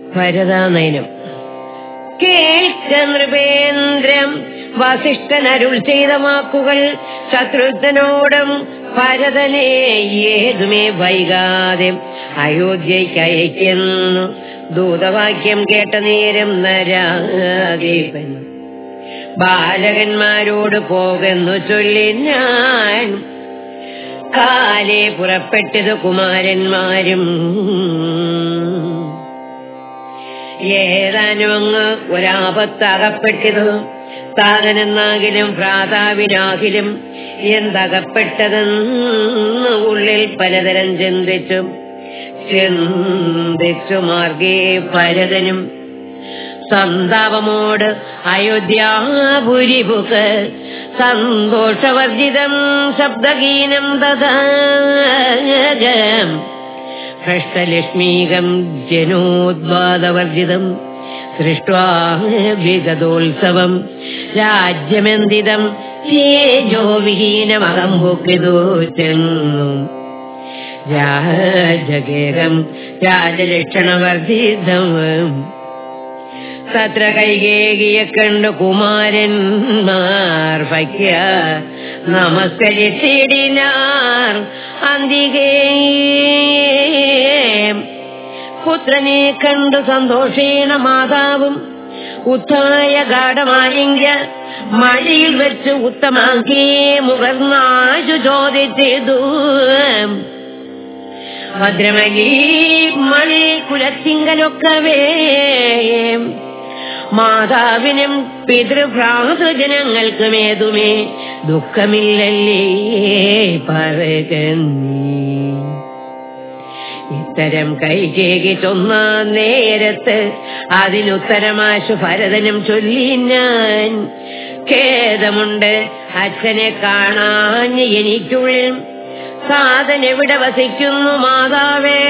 ഭരതാനയനം കേൾക്ക നൃപേന്ദ്രം വസിഷ്ഠനരുൾ ചെയ്ത വാക്കുകൾ ശത്രുഘ്നോടും ഭരതനെ ഏതുമേ വൈകാതെ അയോധ്യയ്ക്ക് അയക്കുന്നു ദൂതവാക്യം കേട്ട നേരം നരാദീപൻ ബാലകന്മാരോട് പോകുന്നു ചൊല്ലി ഞാൻ കാലെ പുറപ്പെട്ടത് കുമാരന്മാരും ഏതാനും അങ്ങ് ഒരാപത്ത് അകപ്പെട്ടത് താതനെന്നാകിലും ഭ്രാതാവിനാകിലും എന്തകപ്പെട്ടതെന്ന് ഉള്ളിൽ പലതരം ചിന്തിച്ചു ചിന്തിച്ചു മാർഗേ ഭരതനും സന്താപമോട് അയോധ്യാപുരിപുക്ക് സന്തോഷവർജിതം ശബ്ദഗീനം തഥാ ഭ്രഷ്ടലക്ഷ്മീകം ജനോദ്വാദവർജിതം സൃഷ്ട്വാ വിഗതോത്സവം രാജ്യമെന്തിതം തേജോ വിഹീനമകം പൊക്കിതോ ചെന്നു രാജഗേഹം രാജലക്ഷണവർദ്ധിതം തത്ര കൈകേകിയെ കണ്ടു കുമാരന്മാർ ഭയ്ക്ക നമസ്കരിച്ചിടിനാർ അന്തികേ പുത്രനെ കണ്ടു സന്തോഷേണ മാതാവും ഉത്തായ ഗാഠമായെങ്ക മടിയിൽ വെച്ച് ഉത്തമാക്കിയേ മുഖർന്നാശു ചോദിച്ചിതു ഭദ്രമകി മണി കുലത്തിങ്കലൊക്കവേ മാതാവിനും പിതൃഭ്രാതൃജനങ്ങൾക്കുമേതുമേ ദുഃഖമില്ലല്ലേ പറകന്നീ ഇത്തരം കൈകേകി ചൊന്ന നേരത്ത് അതിനുത്തരമാശു ഭരതനും ചൊല്ലി ഞാൻ ഖേദമുണ്ട് അച്ഛനെ കാണാൻ എനിക്കുള്ളിൽ സാധൻ എവിടെ വസിക്കുന്നു മാതാവേ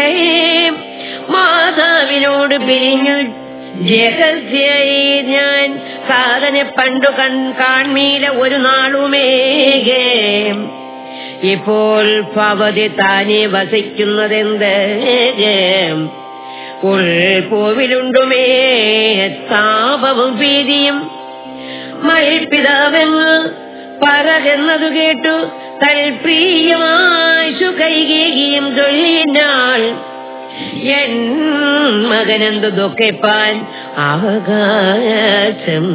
മാതാവിനോട് പിരിഞ്ഞു രഹസ്യായി ഞാൻ സാധനെ പണ്ടു കൺ കാൺമീല ഒരു നാളുമേകേ ഇപ്പോൾ ഭവതി താനെ വസിക്കുന്നതെന്ത് ഉൾപോവിലുണ്ടുമേ താപവും ഭീതിയും മൽപിതാവെന്ന് പറകെന്നതു കേട്ടു തൽപ്രിയമാശു കൈകേകിയും ചൊല്ലിനാൾ എൻ മകനെന്തു ദുഃഖിപ്പാൻ അവകാശം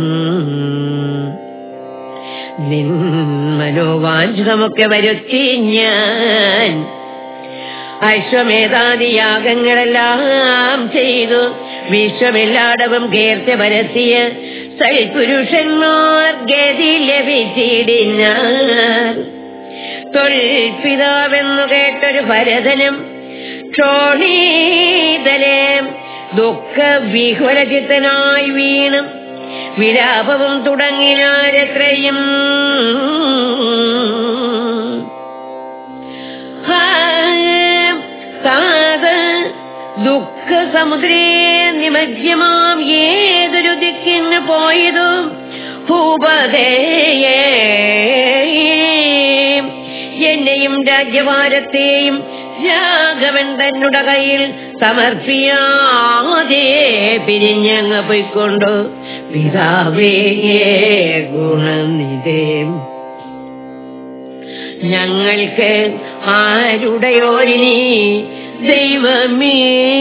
നിൻ മനോവാഞ്ചിതമൊക്കെ വരുത്തി ഞാൻ അശ്വമേധാദി യാഗങ്ങളെല്ലാം ചെയ്തു വിശ്വമെല്ലാടവും കീർത്തി പരത്തിയ സൽപുരുഷന്മാർ ഗതി ലഭിച്ചിടിഞ്ഞാർ തൊൽപിതാവെന്നു കേട്ടൊരു ഭരതനും ക്ഷോണീതലെ ദുഃഖ വിഹ്വലചിത്തനായി വീണും വിലാപവും തുടങ്ങിനാരത്രയും താത ദുഃഖ സമുദ്രേ നിമജ്യമാം ഏതൊരു ദിക്കിന് പോയതു ഭൂപതേയേ എന്നെയും രാജ്യഭാരത്തെയും രാഘവൻ തന്നുടെ കയ്യിൽ സമർപ്പിയാതെ പിരിഞ്ഞങ്ങ് പോയിക്കൊണ്ടു പിതാവേ ഗുണനിധേ ഞങ്ങൾക്ക് ആരുടെയോരിനി ദൈവമേ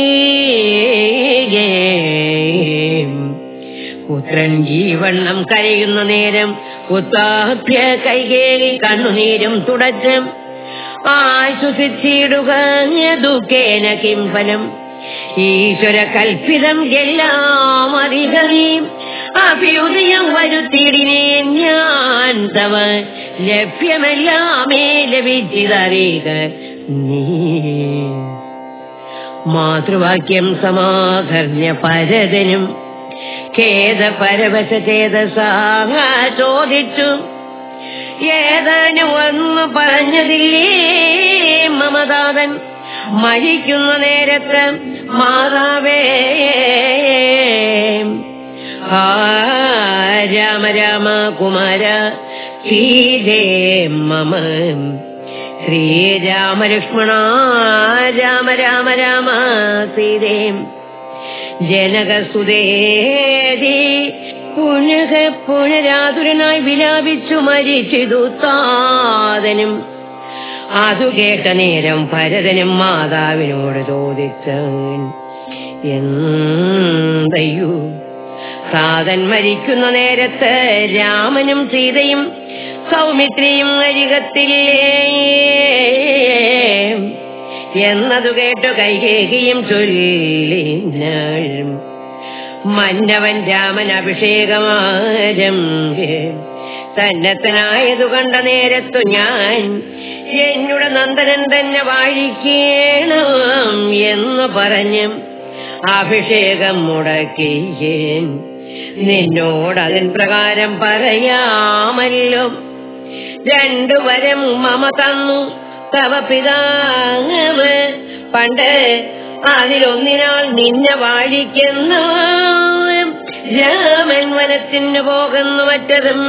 പുത്രൻ ജീവണ്ണം കരയുന്ന നേരം ഉത്താഭ്യ കൈകേകി കണ്ണുനീരും തുടച്ച് ആശ്വസിച്ചിടുക ദുഃഖേന കിംഫലം ഈശ്വര കൽപ്പിതം എല്ലാം അറികയും അഭ്യുദയം വരുത്തിയിടിനെ ഞാൻ തവ ലഭ്യമെല്ലാമേ ലഭിച്ചതറിയുക നീ മാതൃവാക്യം സമാകർണ്യ പരതനും ഖേദ പരവശ ചേതസാ ചോദിച്ചു ഏതാനും ഒന്ന് പറഞ്ഞതില്ലേ മമതാതൻ മരിക്കുന്ന നേരത്ത് മാതാവേ ആ രാമ രാമ കുമാര സീതേ മമ ശ്രീരാമ ലക്ഷ്മണ രാമ രാമ രാമ സീതേ ജനകസുതേതി പുനക പുനരാതുരനായി വിലാപിച്ചു മരിച്ചിതു താതനും അതു കേട്ട നേരം ഭരതനും മാതാവിനോട് ചോദിച്ചാൻ എന്തയ്യു താതൻ മരിക്കുന്ന നേരത്ത് രാമനും സീതയും സൗമിത്രിയും അരികത്തില്ലേ എന്നതു കേട്ടു കൈകേകിയും ചൊല്ലിനാൾ മന്നവൻ രാമൻ അഭിഷേകമാരം സന്നദ്ധനായതു കണ്ട നേരത്തു ഞാൻ എന്നുടെ നന്ദനൻ തന്നെ വാഴിക്കണം എന്ന് പറഞ്ഞ് അഭിഷേകം മുടക്കിയേൻ നിന്നോട് അതിൻ പ്രകാരം പറയാമല്ലോ രണ്ടു വരം മമ തന്നു തവ പിതാവ് പണ്ട് അതിലൊന്നിനാൾ നിന്നെ വാഴിക്കുന്ന രാമൻ വനത്തിന് പോകുന്നു മറ്റതും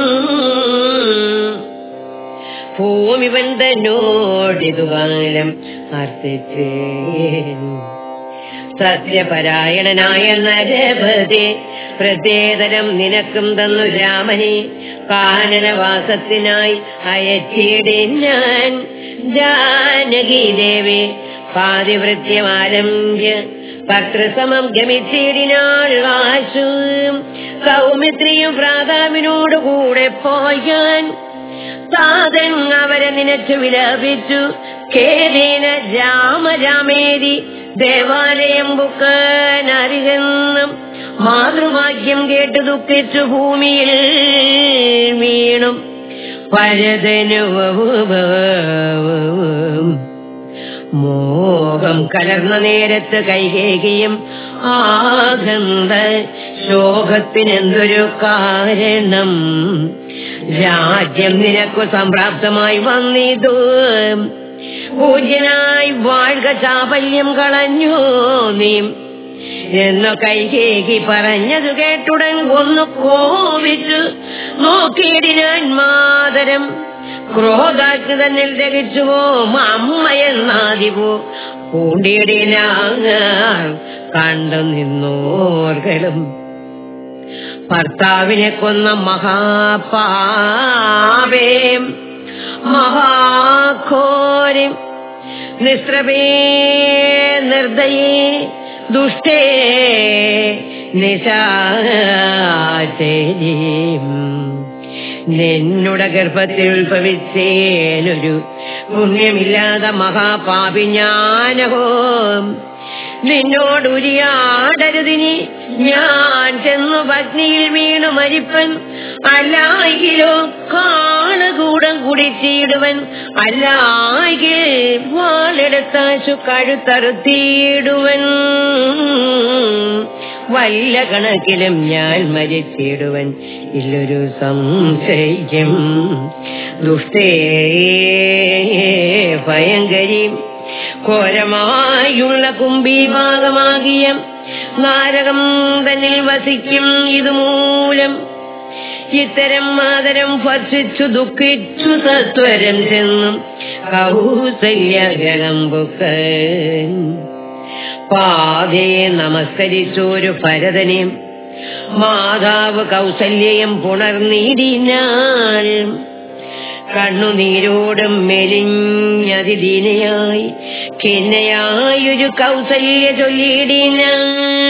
ഭൂമിവൻ തന്നോടിതു കാലം അർത്ഥിച്ചേൻ സത്യപരായണനായ നരപതി പ്രത്യേതരം നിനക്കും തന്നു രാമനെ കാനനവാസത്തിനായി അയച്ചിടിൻ ഞാൻ ജാനകി ദേവി പാതിവൃത്യമാരംഭ്യ ഭക്തൃസമം ഗമിച്ചിടിനാൾ വാശു സൗമിത്രിയും ഭ്രാതാവിനോട് കൂടെ പോയാൻ താതൻ അവരെ നിനച്ചു വിലപിച്ചു കേരേന രാമരാമേരി ദേവാലയം ബുക്കാനറികെന്നും മാതൃഭാഗ്യം കേട്ട് ദുഃഖിച്ചു ഭൂമിയിൽ വീണും പരതനുവും മോഹം കലർന്ന നേരത്ത് കൈകേകിയും ആഗന്ത ശോകത്തിനെന്തൊരു കാരണം രാജ്യം നിനക്കു സംപ്രാപ്തമായി വന്നിതു പൂജ്യനായി വാഴ്ക ചാപല്യം കളഞ്ഞു നീ എന്നു കൈകേകി പറഞ്ഞതു കേട്ടുടൻ ഒന്ന് കോപിച്ചു നോക്കിയിടിനാൻ മാതരം ക്രോധാക്ക് തന്നിൽ ദഹിച്ചുവോ അമ്മയെന്നാദിവോ പൂണ്ടിയിടിനാങ്ങൾ കണ്ടു നിന്നോർകളും ഭർത്താവിനെ കൊന്ന മഹാപാവേം മഹാഘോരം നിസ്രവേ നിർദ്ദയേ ദുഷ്ടേ നിശാചരീം നിന്നുടെ ഗർഭത്തിൽ ഉത്ഭവിച്ചേനൊരു പുണ്യമില്ലാത്ത മഹാപാപി ഞാനഹോ നിന്നോടുരിയാടരുതിനി ഞാൻ ചെന്നു പത്നിയിൽ വീണു മരിപ്പൻ അല്ലായിലോ കാളുകൂടം കുടിച്ചിടുവൻ അല്ലായിൽ വാളെടുത്താശു കഴുത്തറുത്തിയിടുവൻ വല്ല കണക്കിലും ഞാൻ മരിച്ചിടുവൻ ഇല്ലൊരു സംശയം ദുഷ്ടേ ഭയങ്കരി ഘോരമായുള്ള കുംഭീഭാഗമാകിയ നാരകം തന്നിൽ വസിക്കും ഇതുമൂലം ഇത്തരം മാതരം ഭക്ഷിച്ചു ദുഃഖിച്ചു സത്വരം ചെന്നും കൗസല്യഗ്രഹം ബുക്കൻ പാതയെ നമസ്കരിച്ചൊരു ഭരതനെ മാതാവ് കൗസല്യം പുണർനീടിനാൾ കണ്ണുനീരോടും മെലിഞ്ഞതിദീനയായി കിന്നയായൊരു കൗസല്യ ചൊല്ലിയിടിനാൾ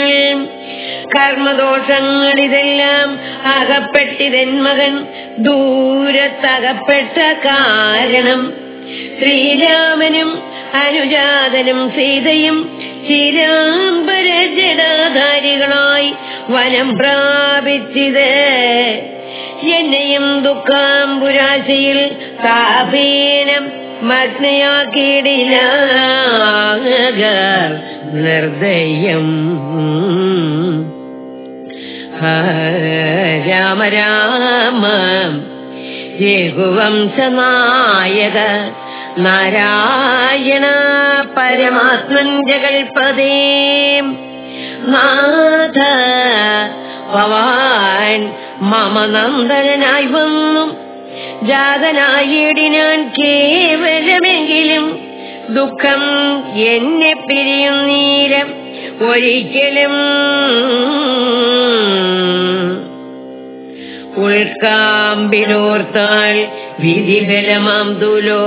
കർമ്മദോഷങ്ങളിതെല്ലാം അകപ്പെട്ടിതൻ മകൻ ദൂരത്തകപ്പെട്ട കാരണം ശ്രീരാമനും അനുജാതനും സീതയും ചിരാംബര ജടാധാരികളായി വനം പ്രാപിച്ചിത് എന്നെയും ദുഃഖാംബുരാശിയിൽ താപീനം മഗ്നയാക്കിയിടില്ല നിർദ്ദയം രാമ രാമ രഘുവംശനായക നാരായണ പരമാത്മൻ ജഗൽപദേ നാഥ ഭവാൻ മമ നന്ദനായി വന്നു ജാതനായിടിനാൻ കേവലമെങ്കിലും ദുഃഖം എന്നെ പിരിയുന്നീരം ഒരിക്കലും ഉൾക്കാമ്പിലോർത്താൾ വിധിബലമാം തുലോ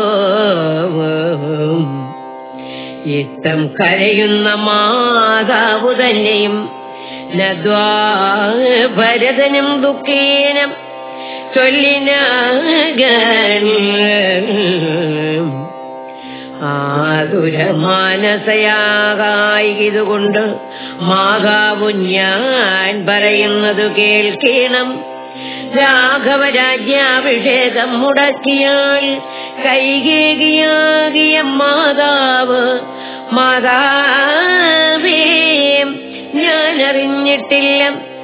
ഇത്തം കരയുന്ന മാതാവു തന്നെയും നദ്വാ ഭരതനും ദുഃഖേനം ചൊല്ലിനാഗൻ ആതുരമാനസയാകായിതുകൊണ്ട് മാതാവു ഞാൻ പറയുന്നത് കേൾക്കണം രാഘവരാജ്യാഭിഷേകം മുടക്കിയാൽ കൈകേകിയാകിയ മാതാവ് മാതാവേ ഞാൻ അറിഞ്ഞിട്ടില്ല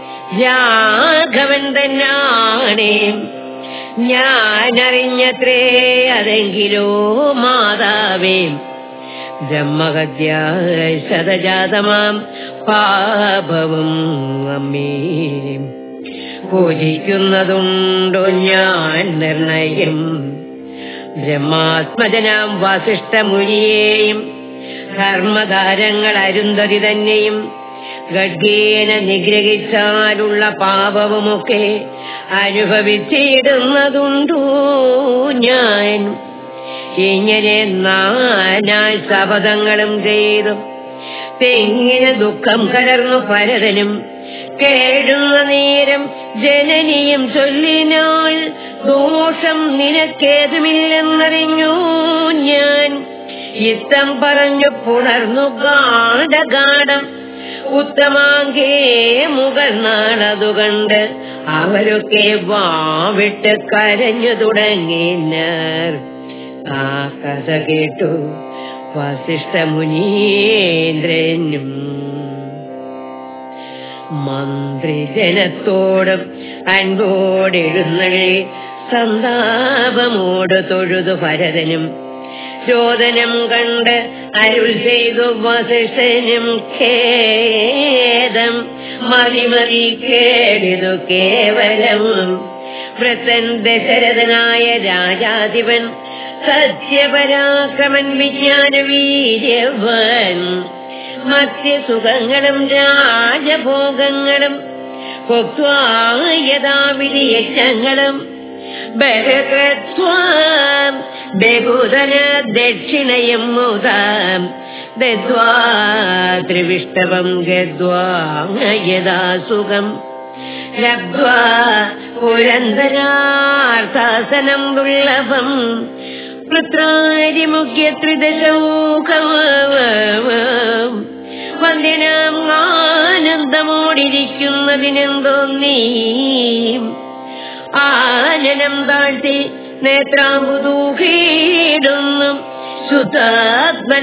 രാഘവൻ തന്നാണേ ഞാൻ അറിഞ്ഞത്രേ അതെങ്കിലോ മാതാവേ ബ്രഹ്മഹത്യ ശതജാതമാം പാപവും അമ്മേ പൂജിക്കുന്നതുണ്ടോ ഞാൻ നിർണയം ബ്രഹ്മാത്മജനാം വാസിഷ്ഠമുനിയെയും ധർമ്മധാരങ്ങൾ അരുന്ധതി തന്നെയും ഗഡ്ഗേന നിഗ്രഹിച്ചാലുള്ള പാപവുമൊക്കെ അനുഭവിച്ചിടുന്നതുണ്ടോ ഞാൻ ഇങ്ങനെ നാനാ ശപഥങ്ങളും ചെയ്തു തെങ്ങിന് ദുഃഖം കലർന്നു പരതനും കേടുന്ന നേരം ജനനിയും ചൊല്ലിനാൾ ദോഷം നിനക്കേതുമില്ലെന്നറിഞ്ഞു ഞാൻ ഇത്തം പറഞ്ഞു പുണർന്നു ഗാഠഗാഠം ഉത്തമാങ്കേ മുകർന്നാളതു കണ്ട് അവരൊക്കെ വാവിട്ട് കരഞ്ഞു തുടങ്ങിനാർ ആ കഥ കേട്ടു വസിഷ്ഠ മുനീന്ദ്രനും മന്ത്രിജനത്തോടും അൻപോടെഴുന്നള്ളി സന്താപമോട് തൊഴുതു ഭരതനും ചോദനം കണ്ട് അരുൾ ചെയ്തു വസിഷ്ഠനും ഖേദം മതിമതി കേടിതു കേവലം വൃത്തൻ ദശരഥനായ രാജാധിപൻ സത്യപരാക്രമൻ വിജ്ഞാന വീര്യവൻ മധ്യസുഖങ്ങളും രാജഭോഗങ്ങളും യഥാവിധി യജ്ഞങ്ങളും ബഹുതത്വാം ബഹുധന ദക്ഷിണയും മുതാം ദദ്വാ ത്രിവിഷ്ടവം ഗദ്വാ യഥാ സുഖം ലബ്ധ്വാ പുരന്തരാർത്ഥാസനം ദുർലഭം പുത്രാരിമുഖ്യത്രിദശൗഖം വന്ദനാം ആനന്ദമോടിരിക്കുന്നതിനെന്തോ നീ ആനനം താഴ്ത്തി നേത്രാമ്പുതൂഹിടുന്നു ശുദ്ധാത്മന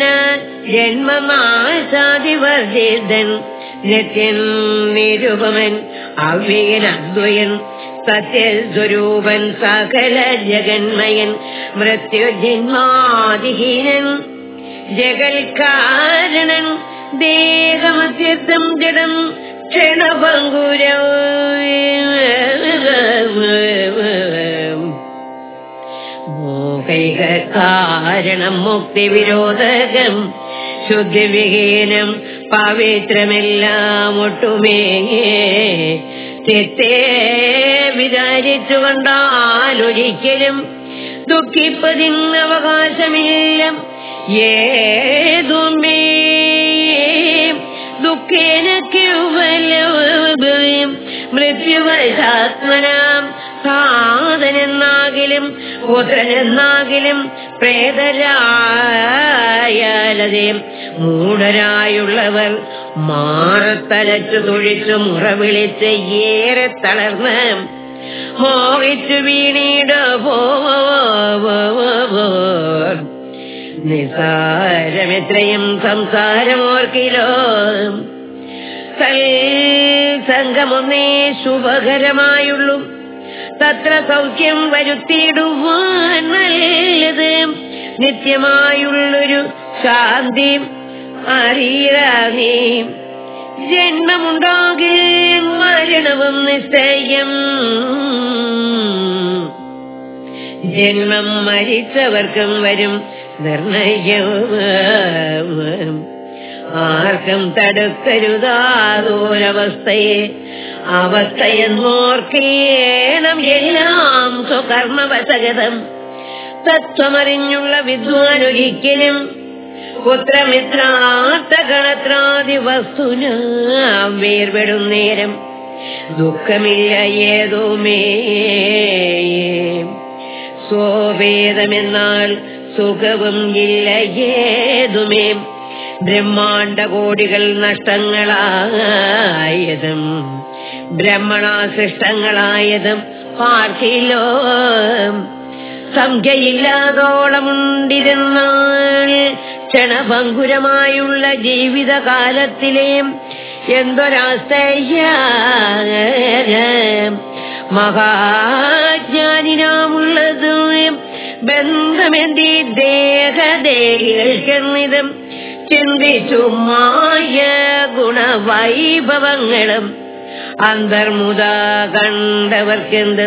ജന്മമാസാദിവർജിതൻ നിത്യൻ നിരുപമൻ അവ്യയൻ അദ്വയൻ സത്യസ്വരൂപൻ സകല ജഗന്മയൻ മൃത്യുജന്മാതിഹീനൻ ജഗൽക്കാരണൻ ദേഹമത്യർത്ഥം ജഡം ക്ഷണഭങ്കുര മോഹൈക കാരണം മുക്തിവിരോധകം ശുദ്ധിവിഹീനം പവിത്രമെല്ലാം ഒട്ടുമേ ചിത്തെ വിചാരിച്ചു കണ്ടാലൊരിക്കലും ദുഃഖിപ്പതിന് അവകാശമില്ല ഏതുമേ ദുഃഖേന കേവലം മൃത്യുവശാത്മനാം സാധനെന്നാകിലും പുത്രനെന്നാകിലും പ്രേതരായാലതേ മൂഢരായുള്ളവർ മാറത്തലച്ചു തൊഴിച്ചു മുറ വിളിച്ച് ഏറെ തളർന്ന് മോഹിച്ചു വീണീട പോവോർ നിസാരമെത്രയും സംസാരമോർക്കിലോ സംഘമൊന്നേ ശുഭകരമായുള്ളൂ തത്ര സൗഖ്യം വരുത്തിയിടുവാൻ നല്ലത് നിത്യമായുള്ളൊരു ശാന്തി അറിയാനേ ജന്മമുണ്ടാകിൽ മരണവും നിശ്ചയം ജന്മം മരിച്ചവർക്കും വരും നിർണയം ആർക്കും തടുക്കരുതാതോരവസ്ഥയെ അവസ്ഥയെന്നോർക്കേണം എല്ലാം സ്വകർമ്മവശഗതം തത്വമറിഞ്ഞുള്ള വിദ്വാനൊരിക്കലും പുത്രമിത്രാർത്ഥഗണത്രാദി വസ്തുന വേർപെടും നേരം ദുഃഖമില്ല ഏതുമേ സ്വവേദമെന്നാൽ സുഖവും ഇല്ല ഏതുമേ ബ്രഹ്മാണ്ട കോടികൾ നഷ്ടങ്ങളായതും ബ്രഹ്മണാസൃഷ്ടങ്ങളായതും പാർക്കിലോ സംഖ്യയില്ലാതോളമുണ്ടിരുന്നാൽ ക്ഷണഭങ്കുരമായുള്ള ജീവിതകാലത്തിലെ എന്തൊരാശ്ചര്യ മഹാജ്ഞാനിനാമുള്ളത് ബന്ധമെന്തി ദേഹദേഹികൾക്കെന്നിതും ചിന്തിച്ചു മായ ഗുണവൈഭവങ്ങളും അന്തർമുത കണ്ടവർക്കെന്ത്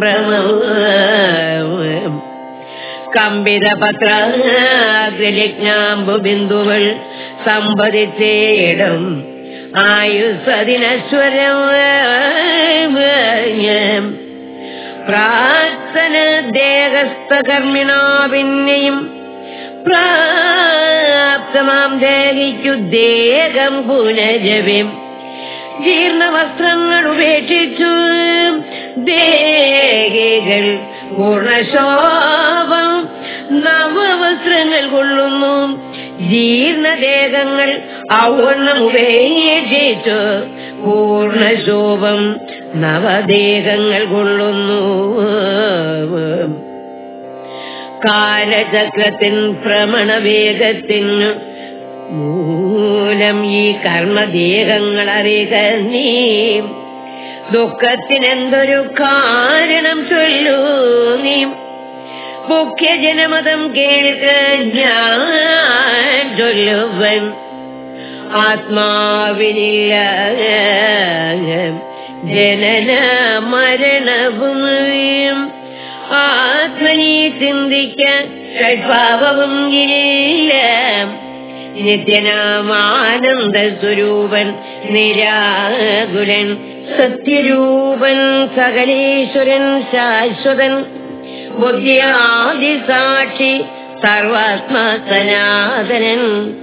സംഭ്രമം കമ്പിത പത്രാഗ്രലിജ്ഞാമ്പു ബിന്ദുകൾ സംഭരിച്ചേടും ആയുസ്വദിനശ്വരം പ്രാർത്ഥന ദേഹസ്ഥകർമ്മിണാ പിന്നെയും പ്രാപ്തമാം ദേഹിക്കു ദേഹം പുനരവ്യം ജീർണവസ്ത്രങ്ങൾ ഉപേക്ഷിച്ചു ദേഹികൾ പൂർണ്ണശോഭം നവവസ്ത്രങ്ങൾ കൊള്ളുന്നു ജീർണദേഹങ്ങൾ ഔവർണം ഉപേക്ഷിച്ചു പൂർണ്ണശോഭം നവദേഹങ്ങൾ കൊള്ളുന്നു കാലചക്രത്തിൻ ഭ്രമണവേഗത്തിനു മൂലം ഈ കർമ്മദേഹങ്ങൾ അറിയുക നീ ദുഃഖത്തിനെന്തൊരു കാരണം ചൊല്ലൂ നീ മുഖ്യജനമതം കേൾക്ക ഞാൻ ചൊല്ലുവൻ ആത്മാവിനില്ല ജനന മരണവും ആത്മനി ചിന്തിക്ക ഷഡ്ഭാവവും ഇല്ല നിത്യനാമാനന്ദ സ്വരൂപൻ നിരാകുലൻ സത്യരൂപൻ സകലേശ്വരൻ ശാശ്വതൻ ബുദ്ധിയാദിസാക്ഷി സർവാത്മാ സനാതനൻ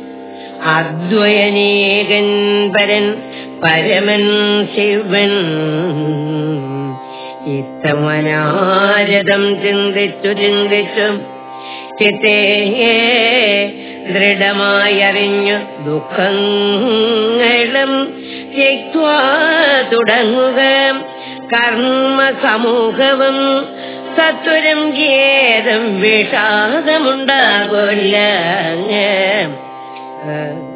അദ്വയനേകൻ പരൻ പരമൻ ശിവൻ ഇത്തമനാരതം ചിന്തിച്ചു ചിന്തിച്ചു ചിത്തേ ദൃഢമായി അറിഞ്ഞു ദുഃഖങ്ങളും ത്യക്വാ തുടങ്ങുക കർമ്മ സമൂഹവും സത്വരം ഖേദം വിഷാദമുണ്ടാകില്ല